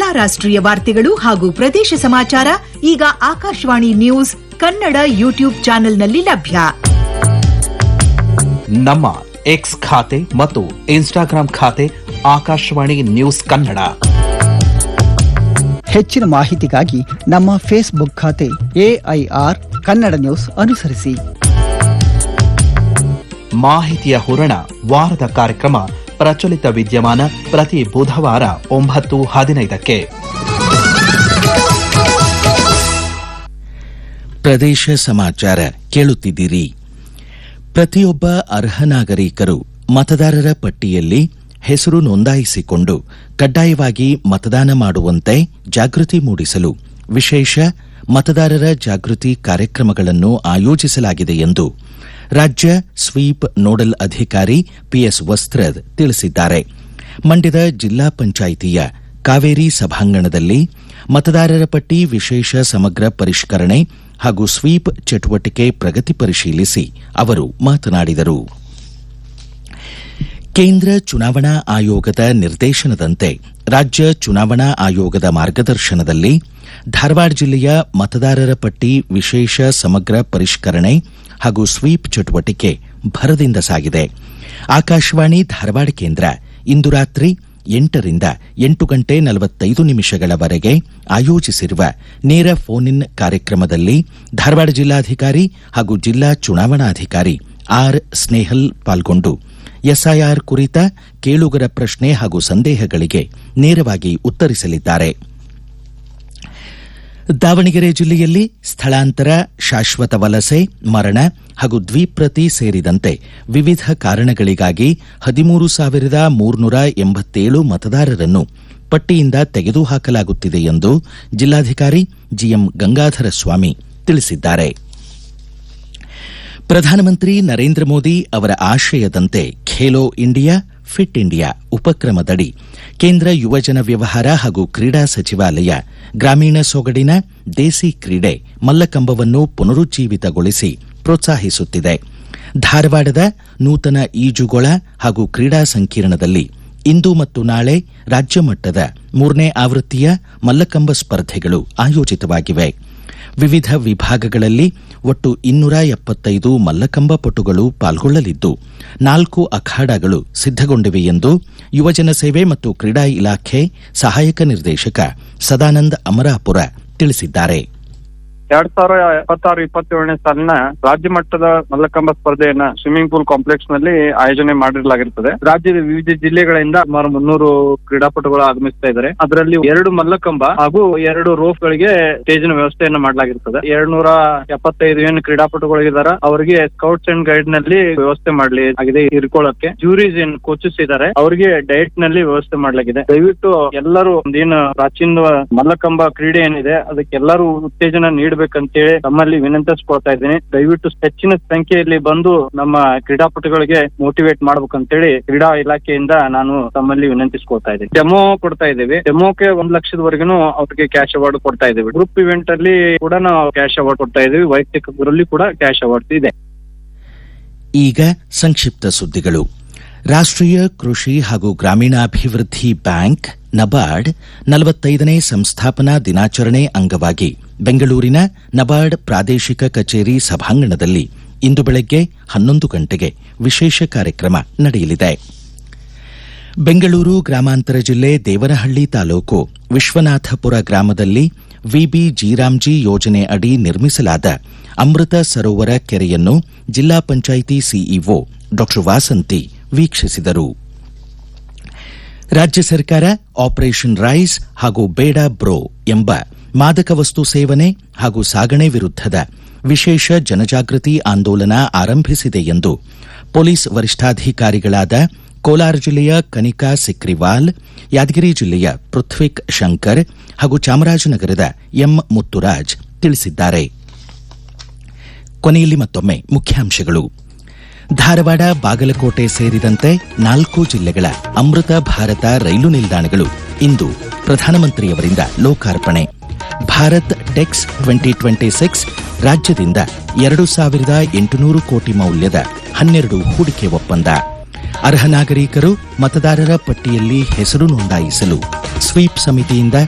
ರಾಷ್ಟ್ರೀಯ ವಾರ್ತೆಗಳು ಹಾಗೂ ಪ್ರದೇಶ ಸಮಾಚಾರ ಈಗ ಆಕಾಶವಾಣಿ ನ್ಯೂಸ್ ಕನ್ನಡ ಯೂಟ್ಯೂಬ್ ಚಾನೆಲ್ನಲ್ಲಿ ಲಭ್ಯ ನಮ್ಮ ಎಕ್ಸ್ ಖಾತೆ ಮತ್ತು ಇನ್ಸ್ಟಾಗ್ರಾಂ ಖಾತೆ ಆಕಾಶವಾಣಿ ನ್ಯೂಸ್ ಕನ್ನಡ ಹೆಚ್ಚಿನ ಮಾಹಿತಿಗಾಗಿ ನಮ್ಮ ಫೇಸ್ಬುಕ್ ಖಾತೆ ಎಐಆರ್ ಕನ್ನಡ ನ್ಯೂಸ್ ಅನುಸರಿಸಿ ಮಾಹಿತಿಯ ಹೂರಣ ವಾರದ ಕಾರ್ಯಕ್ರಮ ಪ್ರಚಲಿತ ವಿದ್ಯಮಾನ ಪ್ರತಿ ಬುಧವಾರ ಒಂಬತ್ತು ಹದಿನೈದಕ್ಕೆ ಪ್ರದೇಶ ಸಮಾಚಾರ ಕೇಳುತ್ತಿದ್ದೀರಿ ಪ್ರತಿಯೊಬ್ಬ ಅರ್ಹ ನಾಗರಿಕರು ಮತದಾರರ ಪಟ್ಟಿಯಲ್ಲಿ ಹೆಸರು ನೋಂದಾಯಿಸಿಕೊಂಡು ಕಡ್ಡಾಯವಾಗಿ ಮತದಾನ ಮಾಡುವಂತೆ ಜಾಗೃತಿ ಮೂಡಿಸಲು ವಿಶೇಷ ಮತದಾರರ ಜಾಗೃತಿ ಕಾರ್ಯಕ್ರಮಗಳನ್ನು ಆಯೋಜಿಸಲಾಗಿದೆ ಎಂದು ರಾಜ್ಯ ಸ್ವೀಪ್ ನೋಡಲ್ ಅಧಿಕಾರಿ ಪಿಎಸ್ ವಸ್ತ್ರದ್ ತಿಳಿಸಿದ್ದಾರೆ ಮಂಡ್ಯದ ಜಿಲ್ಲಾ ಪಂಚಾಯಿತಿಯ ಕಾವೇರಿ ಸಭಾಂಗಣದಲ್ಲಿ ಮತದಾರರ ಪಟ್ಟಿ ವಿಶೇಷ ಸಮಗ್ರ ಪರಿಷ್ಕರಣೆ ಹಾಗೂ ಸ್ವೀಪ್ ಚಟುವಟಿಕೆ ಪ್ರಗತಿ ಪರಿಶೀಲಿಸಿ ಅವರು ಮಾತನಾಡಿದರು ಕೇಂದ್ರ ಚುನಾವಣಾ ಆಯೋಗದ ನಿರ್ದೇಶನದಂತೆ ರಾಜ್ಯ ಚುನಾವಣಾ ಆಯೋಗದ ಮಾರ್ಗದರ್ಶನದಲ್ಲಿ ಧಾರವಾಡ ಜಿಲ್ಲೆಯ ಮತದಾರರ ಪಟ್ಟಿ ವಿಶೇಷ ಸಮಗ್ರ ಪರಿಷ್ಕರಣೆ ಹಾಗೂ ಸ್ವೀಪ್ ಚಟುವಟಿಕೆ ಭರದಿಂದ ಸಾಗಿದೆ ಆಕಾಶವಾಣಿ ಧಾರವಾಡ ಕೇಂದ್ರ ಇಂದು ರಾತ್ರಿ ಎಂಟರಿಂದ ಎಂಟು ಗಂಟೆ ನಲವತ್ತೈದು ನಿಮಿಷಗಳವರೆಗೆ ಆಯೋಜಿಸಿರುವ ನೇರ ಫೋನ್ ಇನ್ ಕಾರ್ಯಕ್ರಮದಲ್ಲಿ ಧಾರವಾಡ ಜಿಲ್ಲಾಧಿಕಾರಿ ಹಾಗೂ ಜಿಲ್ಲಾ ಚುನಾವಣಾಧಿಕಾರಿ ಆರ್ ಸ್ನೇಹಲ್ ಪಾಲ್ಗೊಂಡು ಎಸ್ಐಆರ್ ಕುರಿತ ಕೇಳುಗರ ಪ್ರಶ್ನೆ ಹಾಗೂ ಸಂದೇಹಗಳಿಗೆ ನೇರವಾಗಿ ಉತ್ತರಿಸಲಿದ್ದಾರೆ ದಾವಣಗೆರೆ ಜಿಲ್ಲೆಯಲ್ಲಿ ಸ್ಥಳಾಂತರ ಶಾಶ್ವತ ವಲಸೆ ಮರಣ ಹಾಗೂ ದ್ವಿಪ್ರತಿ ಸೇರಿದಂತೆ ವಿವಿಧ ಕಾರಣಗಳಿಗಾಗಿ ಹದಿಮೂರು ಸಾವಿರದ ಮೂರ್ನೂರ ಎಂಬತ್ತೇಳು ಮತದಾರರನ್ನು ಪಟ್ಟಿಯಿಂದ ತೆಗೆದುಹಾಕಲಾಗುತ್ತಿದೆ ಎಂದು ಜಿಲ್ಲಾಧಿಕಾರಿ ಜಿಎಂ ಗಂಗಾಧರ ಸ್ವಾಮಿ ತಿಳಿಸಿದ್ದಾರೆ ಪ್ರಧಾನಮಂತ್ರಿ ನರೇಂದ್ರ ಮೋದಿ ಅವರ ಆಶಯದಂತೆ ಖೇಲೋ ಇಂಡಿಯಾ ಫಿಟ್ ಇಂಡಿಯಾ ಉಪಕ್ರಮದಡಿ ಕೇಂದ್ರ ಯುವಜನ ವ್ಯವಹಾರ ಹಾಗೂ ಕ್ರೀಡಾ ಸಚಿವಾಲಯ ಗ್ರಾಮೀಣ ಸೊಗಡಿನ ದೇಸಿ ಕ್ರೀಡೆ ಮಲ್ಲಕಂಬವನ್ನು ಪುನರುಜ್ಜೀವಿತಗೊಳಿಸಿ ಪ್ರೋತ್ಸಾಹಿಸುತ್ತಿದೆ ಧಾರವಾಡದ ನೂತನ ಈಜುಗೊಳ ಹಾಗೂ ಕ್ರೀಡಾ ಸಂಕೀರ್ಣದಲ್ಲಿ ಇಂದು ಮತ್ತು ನಾಳೆ ರಾಜ್ಯ ಮಟ್ಟದ ಮೂರನೇ ಆವೃತ್ತಿಯ ಮಲ್ಲಕಂಬ ಸ್ಪರ್ಧೆಗಳು ಆಯೋಜಿತವಾಗಿವೆ ವಿವಿಧ ವಿಭಾಗಗಳಲ್ಲಿ ಒಟ್ಟು ಇನ್ನೂರ ಎಪ್ಪತ್ತೈದು ಮಲ್ಲಕಂಬ ಪಟುಗಳು ಪಾಲ್ಗೊಳ್ಳಲಿದ್ದು ನಾಲ್ಕು ಅಖಾಡಗಳು ಸಿದ್ದಗೊಂಡಿವೆ ಎಂದು ಯುವಜನ ಸೇವೆ ಮತ್ತು ಕ್ರೀಡಾ ಇಲಾಖೆ ಸಹಾಯಕ ನಿರ್ದೇಶಕ ಸದಾನಂದ ಅಮರಾಪುರ ತಿಳಿಸಿದ್ದಾರೆ ಎರಡ್ ಸಾವಿರ ಇಪ್ಪತ್ತಾರು ಇಪ್ಪತ್ತೇಳನೇ ಸಾಲಿನ ರಾಜ್ಯ ಮಟ್ಟದ ಮಲ್ಲಕಂಬ ಸ್ಪರ್ಧೆಯನ್ನ ಸ್ವಿಮ್ಮಿಂಗ್ ಪೂಲ್ ಕಾಂಪ್ಲೆಕ್ಸ್ ನಲ್ಲಿ ಆಯೋಜನೆ ಮಾಡಿರಲಾಗಿರುತ್ತದೆ ರಾಜ್ಯದ ವಿವಿಧ ಜಿಲ್ಲೆಗಳಿಂದ ಸುಮಾರು ಮುನ್ನೂರು ಕ್ರೀಡಾಪಟುಗಳು ಆಗಮಿಸ್ತಾ ಇದ್ದಾರೆ ಅದರಲ್ಲಿ ಎರಡು ಮಲ್ಲಕಂಬ ಹಾಗೂ ಎರಡು ರೋಫ್ ಗಳಿಗೆ ಸ್ಟೇಜಿನ ವ್ಯವಸ್ಥೆಯನ್ನ ಮಾಡಲಾಗಿರ್ತದೆ ಎರಡ್ ನೂರ ಎಪ್ಪತ್ತೈದು ಏನು ಕ್ರೀಡಾಪಟುಗಳಿದ್ದಾರೆ ಅವರಿಗೆ ಸ್ಕೌಟ್ಸ್ ಅಂಡ್ ಗೈಡ್ ನಲ್ಲಿ ವ್ಯವಸ್ಥೆ ಮಾಡಲಿ ಆಗಿದೆ ಇರ್ಕೊಳ್ಳಕ್ಕೆ ಜೂರೀಸ್ ಏನ್ ಕೋಚಸ್ ಇದ್ದಾರೆ ಅವರಿಗೆ ಡಯಟ್ ನಲ್ಲಿ ವ್ಯವಸ್ಥೆ ಮಾಡಲಾಗಿದೆ ದಯವಿಟ್ಟು ಎಲ್ಲರೂ ಏನು ಪ್ರಾಚೀನ ಮಲ್ಲಕಂಬ ಕ್ರೀಡೆ ಏನಿದೆ ಅದಕ್ಕೆ ಎಲ್ಲರೂ ಉತ್ತೇಜನ ನೀಡಬೇಕಂತೇಳಿ ತಮ್ಮಲ್ಲಿ ವಿನಂತಿಸ್ಕೊಳ್ತಾ ಇದ್ದೀನಿ ದಯವಿಟ್ಟು ಹೆಚ್ಚಿನ ಸಂಖ್ಯೆಯಲ್ಲಿ ಬಂದು ನಮ್ಮ ಕ್ರೀಡಾಪಟುಗಳಿಗೆ ಮೋಟಿವೇಟ್ ಮಾಡ್ಬೇಕಂತೇಳಿ ಕ್ರೀಡಾ ಇಲಾಖೆಯಿಂದ ನಾನು ತಮ್ಮಲ್ಲಿ ವಿನಂತಿಸ್ಕೊಳ್ತಾ ಇದ್ದೀನಿ ಡೆಮೋ ಕೊಡ್ತಾ ಇದ್ದೀವಿ ಡೆಮೋಗೆ ಒಂದ್ ಲಕ್ಷದವರೆಗೂ ಅವ್ರಿಗೆ ಕ್ಯಾಶ್ ಅವಾರ್ಡ್ ಕೊಡ್ತಾ ಇದ್ದೀವಿ ಗ್ರೂಪ್ ಇವೆಂಟ್ ಅಲ್ಲಿ ಕೂಡ ನಾವು ಕ್ಯಾಶ್ ಅವಾರ್ಡ್ ಕೊಡ್ತಾ ಇದ್ದೀವಿ ವೈಯಕ್ತಿಕರಲ್ಲಿ ಕೂಡ ಕ್ಯಾಶ್ ಅವಾರ್ಡ್ ಇದೆ ಈಗ ಸಂಕ್ಷಿಪ್ತ ಸುದ್ದಿಗಳು ರಾಷ್ಟ್ರೀಯ ಕೃಷಿ ಹಾಗೂ ಗ್ರಾಮೀಣಾಭಿವೃದ್ಧಿ ಬ್ಯಾಂಕ್ ನಬಾರ್ಡ್ ನಲವತ್ತೈದನೇ ಸಂಸ್ಥಾಪನಾ ದಿನಾಚರಣೆ ಅಂಗವಾಗಿ ಬೆಂಗಳೂರಿನ ನಬಾರ್ಡ್ ಪ್ರಾದೇಶಿಕ ಕಚೇರಿ ಸಭಾಂಗಣದಲ್ಲಿ ಇಂದು ಬೆಳಗ್ಗೆ ಹನ್ನೊಂದು ಗಂಟೆಗೆ ವಿಶೇಷ ಕಾರ್ಯಕ್ರಮ ನಡೆಯಲಿದೆ ಬೆಂಗಳೂರು ಗ್ರಾಮಾಂತರ ಜಿಲ್ಲೆ ದೇವನಹಳ್ಳಿ ತಾಲೂಕು ವಿಶ್ವನಾಥಪುರ ಗ್ರಾಮದಲ್ಲಿ ವಿಬಿ ಜೀರಾಮ್ಜಿ ಯೋಜನೆ ಅಡಿ ನಿರ್ಮಿಸಲಾದ ಅಮೃತ ಸರೋವರ ಕೆರೆಯನ್ನು ಜಿಲ್ಲಾ ಪಂಚಾಯಿತಿ ಸಿಇಒ ಡಾ ವಾಸಂತಿ ವೀಕ್ಷಿಸಿದರು ರಾಜ್ಯ ಸರ್ಕಾರ ಆಪರೇಷನ್ ರೈಸ್ ಹಾಗೂ ಬೇಡ ಬ್ರೋ ಎಂಬ ಮಾದಕ ವಸ್ತು ಸೇವನೆ ಹಾಗೂ ಸಾಗಣೆ ವಿರುದ್ಧದ ವಿಶೇಷ ಜನಜಾಗೃತಿ ಆಂದೋಲನ ಆರಂಭಿಸಿದೆ ಎಂದು ಪೊಲೀಸ್ ವರಿಷ್ಠಾಧಿಕಾರಿಗಳಾದ ಕೋಲಾರ ಜಿಲ್ಲೆಯ ಕನಿಕಾ ಸಿಕ್ರಿವಾಲ್ ಯಾದಗಿರಿ ಜಿಲ್ಲೆಯ ಪೃಥ್ವಿಕ್ ಶಂಕರ್ ಹಾಗೂ ಚಾಮರಾಜನಗರದ ಎಂ ಮುತ್ತುರಾಜ್ ತಿಳಿಸಿದ್ದಾರೆ ಕೊನೆಯಲ್ಲಿ ಮತ್ತೊಮ್ಮೆ ಮುಖ್ಯಾಂಶಗಳು ಧಾರವಾಡ ಬಾಗಲಕೋಟೆ ಸೇರಿದಂತೆ ನಾಲ್ಕು ಜಿಲ್ಲೆಗಳ ಅಮೃತ ಭಾರತ ರೈಲು ನಿಲ್ದಾಣಗಳು ಇಂದು ಪ್ರಧಾನಮಂತ್ರಿಯವರಿಂದ ಲೋಕಾರ್ಪಣೆ Bharat tex twenty twenty six ರಾಜ್ಯದಿಂದ ಎರಡು ಸಾವಿರದ ಎಂಟುನೂರು ಕೋಟಿ ಮೌಲ್ಯದ ಹನ್ನೆರಡು ಹೂಡಿಕೆ ಒಪ್ಪಂದ ಅರ್ಹ ನಾಗರಿಕರು ಮತದಾರರ ಪಟ್ಟಿಯಲ್ಲಿ ಹೆಸರು ನೋಂದಾಯಿಸಲು ಸ್ವೀಪ್ ಸಮಿತಿಯಿಂದ